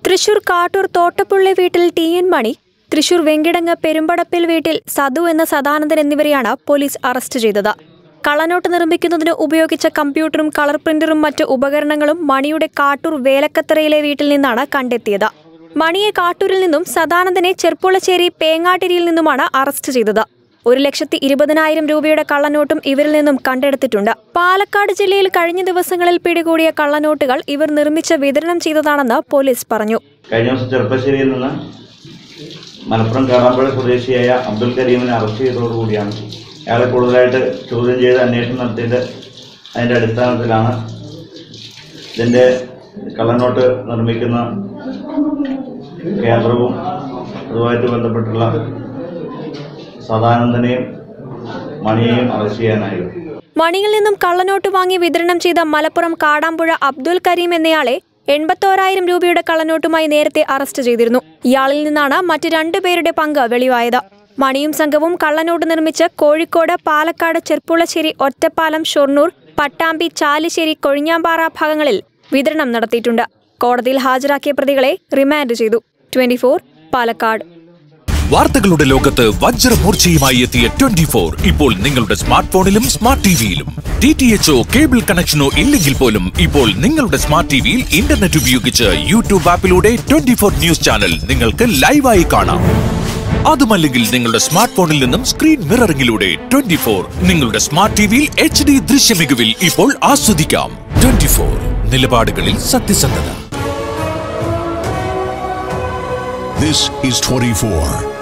തൃശൂർ കാട്ടൂർ തോട്ടപ്പുള്ളി വീട്ടിൽ T N Mani Thrissur Venkitangu പെരുമ്പടപ്പിൽ വീട്ടിൽ സതു എന്ന സദാനന്ദൻ എന്നിവരെയാണ് പോലീസ് അറസ്റ്റ് ചെയ്തത് കള്ളനോട്ട് നിർമ്മിക്കുന്നതിന് ഉപയോഗിച്ച കമ്പ്യൂട്ടറും കളർ പ്രിന്ററും മറ്റ് ഉപകരണങ്ങളും മണിയുടെ കാട്ടൂർ വേലക്കത്തറയിലെ വീട്ടിൽ നിന്നാണ് കണ്ടെത്തിയത് മണിയെ കാട്ടൂരിൽ നിന്നും സദാനന്ദനെ ചെർപ്പുളശ്ശേരി പേങ്ങാട്ടിരിയിൽ നിന്നുമാണ് അറസ്റ്റ് ചെയ്തത് ഒരു ലക്ഷത്തി ഇരുപതിനായിരം രൂപയുടെ കള്ളനോട്ടും ഇവരിൽ നിന്നും കണ്ടെടുത്തിട്ടുണ്ട് പാലക്കാട് ജില്ലയിൽ കഴിഞ്ഞ ദിവസങ്ങളിൽ പിടികൂടിയ കള്ളനോട്ടുകൾ ഇവർ നിർമ്മിച്ച് വിതരണം ചെയ്തതാണെന്ന് പോലീസ് പറഞ്ഞു കഴിഞ്ഞ ദിവസം ചെറുപ്പശ്ശേരിയിൽ നിന്ന് മലപ്പുറം കാറാമ്പുഴ സ്വദേശിയായ അബ്ദുൽ കരീമിനെ അറസ്റ്റ് ചെയ്തതോടുകൂടിയാണ് അയാളെ കൂടുതലായിട്ട് ചോദ്യം ചെയ്ത് അന്വേഷണം നടത്തിയിട്ട് അതിൻ്റെ അടിസ്ഥാനത്തിലാണ് ഇതിൻ്റെ കള്ളനോട്ട് നിർമ്മിക്കുന്ന കേന്ദ്രവും അതുമായിട്ട് ബന്ധപ്പെട്ടുള്ള സദാനന്ദനെയും മണിയെയും അറസ്റ്റ് ചെയ്യാനായത് മണിയിൽ നിന്നും കള്ളനോട്ട് വാങ്ങി വിതരണം ചെയ്ത മലപ്പുറം കാടാമ്പുഴ അബ്ദുൽ കരീം എന്നയാളെ എൺപത്തോരായിരം രൂപയുടെ കള്ളനോട്ടുമായി നേരത്തെ അറസ്റ്റ് ചെയ്തിരുന്നു ഇയാളിൽ നിന്നാണ് മറ്റ് രണ്ടുപേരുടെ പങ്ക് വെളിവായത് മണിയും സംഘവും കള്ളനോട്ട് നിർമ്മിച്ച് കോഴിക്കോട് പാലക്കാട് ചെർപ്പുളശ്ശേരി ഒറ്റപ്പാലം ഷൊർണൂർ പട്ടാമ്പി ചാലിശ്ശേരി കൊഴിഞ്ഞാമ്പാറ ഭാഗങ്ങളിൽ വിതരണം നടത്തിയിട്ടുണ്ട് കോടതിയിൽ ഹാജരാക്കിയ പ്രതികളെ റിമാൻഡ് ചെയ്തു ട്വന്റി പാലക്കാട് വാർത്തകളുടെ ലോകത്ത് വജ്രമൂർച്ചയുമായി എത്തിയ ട്വന്റി ഫോർ ഇപ്പോൾ നിങ്ങളുടെ സ്മാർട്ട് ഫോണിലും സ്മാർട്ട് ടിവിയിലും ഡി ടി എച്ച്ഒ കേബിൾ കണക്ഷനോ ഇല്ലെങ്കിൽ പോലും ഇപ്പോൾ നിങ്ങളുടെ സ്മാർട്ട് ടിവിയിൽ ഇന്റർനെറ്റ് ഉപയോഗിച്ച് യൂട്യൂബ് ആപ്പിലൂടെ ട്വന്റി ഫോർ ന്യൂസ് ചാനൽ നിങ്ങൾക്ക് ലൈവായി കാണാം അതുമല്ലെങ്കിൽ നിങ്ങളുടെ സ്മാർട്ട് ഫോണിൽ നിന്നും സ്ക്രീൻ മിററിംഗിലൂടെ ട്വന്റി ഫോർ നിങ്ങളുടെ സ്മാർട്ട് ടിവിയിൽ എച്ച് ഡി ദൃശ്യമികവിൽ ഇപ്പോൾ ആസ്വദിക്കാം ട്വന്റി ഫോർ നിലപാടുകളിൽ സത്യസന്ധത This is 24.